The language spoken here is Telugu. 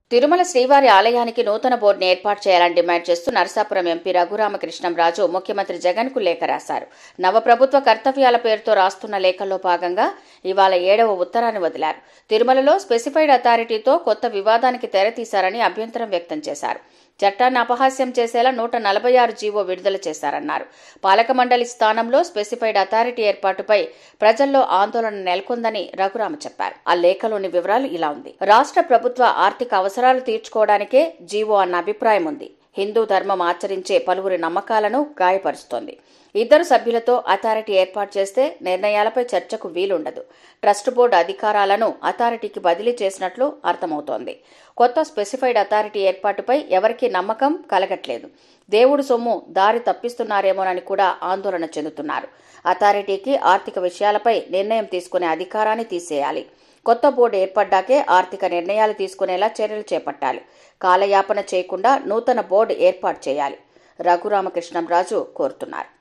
తిరుమల శ్రీవారి ఆలయానికి నూతన బోర్డును ఏర్పాటు చేయాలని డిమాండ్ చేస్తూ నరసాపురం ఎంపీ రఘురామకృష్ణంరాజు ముఖ్యమంత్రి జగన్ కు లేఖ రాశారు నవప్రభుత్వ కర్తవ్యాల పేరుతో రాస్తున్న లేఖల్లో భాగంగా ఇవాళ ఏడవ ఉత్తరాన్ని వదిలారు తిరుమలలో స్పెసిఫైడ్ అథారిటీతో కొత్త వివాదానికి తెరతీశారని అభ్యంతరం వ్యక్తం చేశారు చట్టాన్ని అపహాస్యం చేసేలా నూట నలభై ఆరు జీవో విడుదల చేశారన్నారు పాలక మండలి స్థానంలో స్పెసిఫైడ్ అథారిటీ ఏర్పాటుపై ప్రజల్లో ఆందోళన నెలకొందని రఘురామ చెప్పారు ఆ లేఖలోని వివరాలు ఇలా ఉంది రాష్ట్ర ప్రభుత్వ ఆర్థిక అవసరాలు తీర్చుకోవడానికే జీవో అన్న అభిప్రాయం ఉంది హిందూ ధర్మం ఆచరించే పలువురి నమ్మకాలను గాయపరుస్తోంది ఇద్దరు సభ్యులతో అథారిటీ ఏర్పాటు చేస్తే నిర్ణయాలపై చర్చకు వీలుండదు ట్రస్ట్ బోర్డు అధికారాలను అథారిటీకి బదిలీ చేసినట్లు అర్థమవుతోంది కొత్త స్పెసిఫైడ్ అథారిటీ ఏర్పాటుపై ఎవరికీ నమ్మకం కలగట్లేదు దేవుడు సొమ్ము దారి తప్పిస్తున్నారేమోనని కూడా ఆందోళన చెందుతున్నారు అథారిటీకి ఆర్థిక విషయాలపై నిర్ణయం తీసుకునే అధికారాన్ని తీసేయాలి కొత్త బోర్డు ఏర్పడ్డాకే ఆర్థిక నిర్ణయాలు తీసుకునేలా చర్యలు చేపట్టాలి కాలయాపన చేయకుండా నూతన బోర్డు ఏర్పాటు చేయాలి రఘురామకృష్ణంరాజు కోరుతున్నారు